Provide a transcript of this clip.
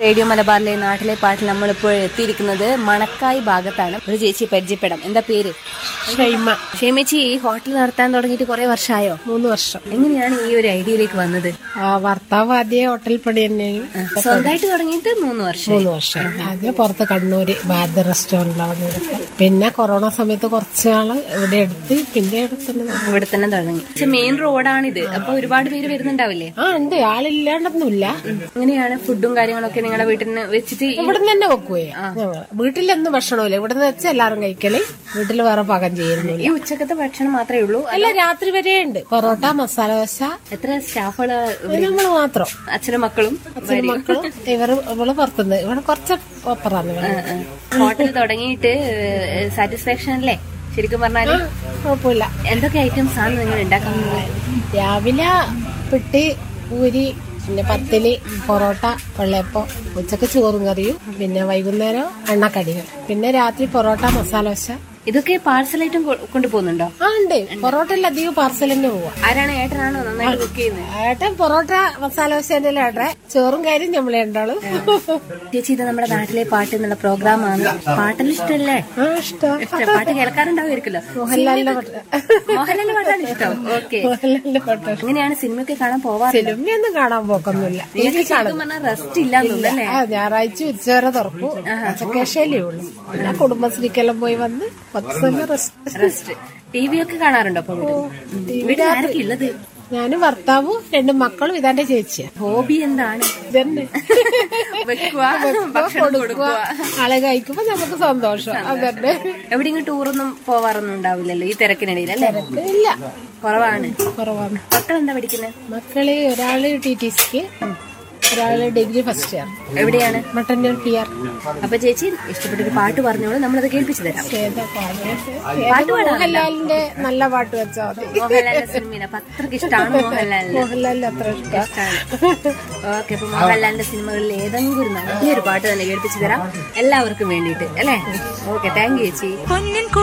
radio മലബാറിലെ നാട്ടിലെ പാട്ടിൽ നമ്മളിപ്പോൾ എത്തിയിരിക്കുന്നത് മണക്കായി ഭാഗത്താണ് ഒരു ചേച്ചി പരിചയപ്പെടാം എന്താ പേര് ഷൈമ ക്ഷേമേച്ചി ഈ ഹോട്ടൽ നടത്താൻ തുടങ്ങിയിട്ട് കുറെ വർഷമായോ മൂന്ന് വർഷം എങ്ങനെയാണ് ഈ ഒരു ഐഡിയയിലേക്ക് വന്നത് ആ ഭർത്താവ് ആദ്യം ഹോട്ടൽ പണി തന്നെയും സ്വന്തമായിട്ട് തുടങ്ങിയിട്ട് മൂന്ന് വർഷം മൂന്ന് വർഷം ആദ്യം പുറത്ത് കണ്ണൂര് ഭാരത റെസ്റ്റോറന്റിലാണ് പിന്നെ കൊറോണ സമയത്ത് കുറച്ച് നാള് ഇവിടെ എടുത്ത് പിന്നെ എടുത്തിട്ട് ഇവിടെ തന്നെ തുടങ്ങി പക്ഷെ മെയിൻ റോഡാണിത് അപ്പൊ ഒരുപാട് പേര് വരുന്നുണ്ടാവില്ലേ ആ ഉണ്ട് ആളില്ലാണ്ടൊന്നുമില്ല എങ്ങനെയാണ് ഫുഡും കാര്യങ്ങളൊക്കെ നിങ്ങളുടെ വീട്ടിൽ നിന്ന് വെച്ചിട്ട് ഈ- ഇവിടെ തന്നെ വെക്കുവേ ഞങ്ങള് വീട്ടിലൊന്നും ഭക്ഷണമില്ല ഇവിടെ നിന്ന് വെച്ച് എല്ലാരും കഴിക്കല് വീട്ടിൽ വേറെ പാകം ചെയ്യുന്നില്ല ഈ ഉച്ചക്കത്തെ ഭക്ഷണം മാത്രമേ ഉള്ളൂ അല്ല രാത്രി വരെ ഉണ്ട് പൊറോട്ട മസാല ദോശ എത്ര സ്റ്റാഫുകള് നമ്മൾ മാത്രം അച്ഛനും മക്കളും അച്ഛനും മക്കളും ഇവര് ഇവള് പുറത്തുനിന്ന് ഇവിടെ കുറച്ച് ഒപ്പറാന്ന് ഇവിടെ ഹോട്ടൽ തുടങ്ങിയിട്ട് സാറ്റിസ്ഫാക്ഷൻ അല്ലേ ശരിക്കും പറഞ്ഞാല് കുഴപ്പമില്ല എന്തൊക്കെ ഐറ്റംസ് ആണ് നിങ്ങൾ ഉണ്ടാക്കുന്നത് രാവിലെ പിട്ടി പൂരി പിന്നെ പത്തില് പൊറോട്ട വെള്ളയപ്പം ഉച്ചക്ക് ചോറും കറിയും പിന്നെ വൈകുന്നേരം എണ്ണക്കടികൾ പിന്നെ രാത്രി പൊറോട്ട മസാല ദോശ ഇതൊക്കെ പാഴ്സലായിട്ടും കൊണ്ടുപോകുന്നുണ്ടോ ആ ഉണ്ട് പൊറോട്ടയിൽ അധികം പാർസൽ തന്നെ പോവാ ആരാണ് ഏട്ടനാണോ നന്നായിട്ട് കുക്ക് ചെയ്യുന്നത് ഏട്ടൻ പൊറോട്ട മസാല ദോശ തന്നെ ഏട്ടൻ ചോറും കാര്യം നമ്മളെ ഉണ്ടാളും ചേച്ചി ഇത് നമ്മുടെ നാട്ടിലെ പാട്ട് എന്നുള്ള പ്രോഗ്രാമാണ് പാട്ടെല്ലാം ഇഷ്ടമല്ലേ ആ ഇഷ്ടം ഇഷ്ടം പാട്ട് കേൾക്കാറുണ്ടാവുമായിരിക്കല്ലോ മോഹൻലാലിന്റെ പാട്ട് മോഹൻലാലിന്റെ പാട്ടാണ് ഇഷ്ടം ഓക്കെ മോഹൻലാലിന്റെ പാട്ട് അങ്ങനെയാണ് സിനിമയൊക്കെ കാണാൻ പോവാറ് സിനിമയൊന്നും കാണാൻ പോക്കൊന്നുമില്ല ടി വി കാണും ശരിക്കും പറഞ്ഞാൽ റെസ്റ്റ് ഇല്ലാന്ന് തോന്നുന്നല്ലേ ആ ഞായറാഴ്ച ഉച്ചവരെ തുറക്കും ഉച്ചക്കേശല്ലേ ഉള്ളൂ പിന്നെ കുടുംബശ്രീക്കെല്ലാം പോയി വന്ന് പത്ത് സമയം റെസ്റ്റ് റെസ്റ്റ് ടി വി ഒക്കെ കാണാറുണ്ടോ അപ്പൊ വീട്ടിൽ ആരൊക്കെ ഉള്ളത് ഞാനും ഭർത്താവും രണ്ട് മക്കളും ഇതാന്റെ ചേച്ചിയാ ഹോബി എന്താണ് ഇതന്നെ വെക്കുക ഭക്ഷണം കൊടുക്കുക ആളെ കഴിക്കുമ്പോ നമുക്ക് സന്തോഷം അതന്നെ എവിടെയെങ്കിലും ടൂറൊന്നും പോവാറൊന്നും ഉണ്ടാവില്ലല്ലോ ഈ തിരക്കിനിടയിൽ അല്ലേ ഇല്ല കുറവാണ് കുറവാണ് മക്കൾ എന്താ പഠിക്കുന്നത് മക്കള് ഒരാള് ടി ടി സിക്ക് ഒരാള് ഡിഗ്രി ഫസ്റ്റ് ഇയർ എവിടെയാണ് മട്ടന്നൂർ പി ആർ അപ്പൊ ചേച്ചി ഇഷ്ടപ്പെട്ടൊരു പാട്ട് പറഞ്ഞോളൂ നമ്മളത് കേൾപ്പിച്ചു തരാം ഏതാ പാട്ട് മോഹൻലാലിന്റെ നല്ല പാട്ട് വെച്ചാൽ മതി മോഹൻലാലിന്റെ സിനിമയിലെ അപ്പൊ അത്രക്ക് ഇഷ്ടമാണ് മോഹൻലാലിന് മോഹൻലാലിന് അത്ര ഇഷ്ടം ഓക്കെ അപ്പൊ മോഹൻലാലിന്റെ സിനിമകളിൽ ഏതെങ്കിലും ഒരു നല്ലൊരു പാട്ട് തന്നെ കേൾപ്പിച്ചു തരാം എല്ലാവർക്കും വേണ്ടിയിട്ട് അല്ലേ ഓക്കെ താങ്ക് യു ചേച്ചി പൊന്നിൻ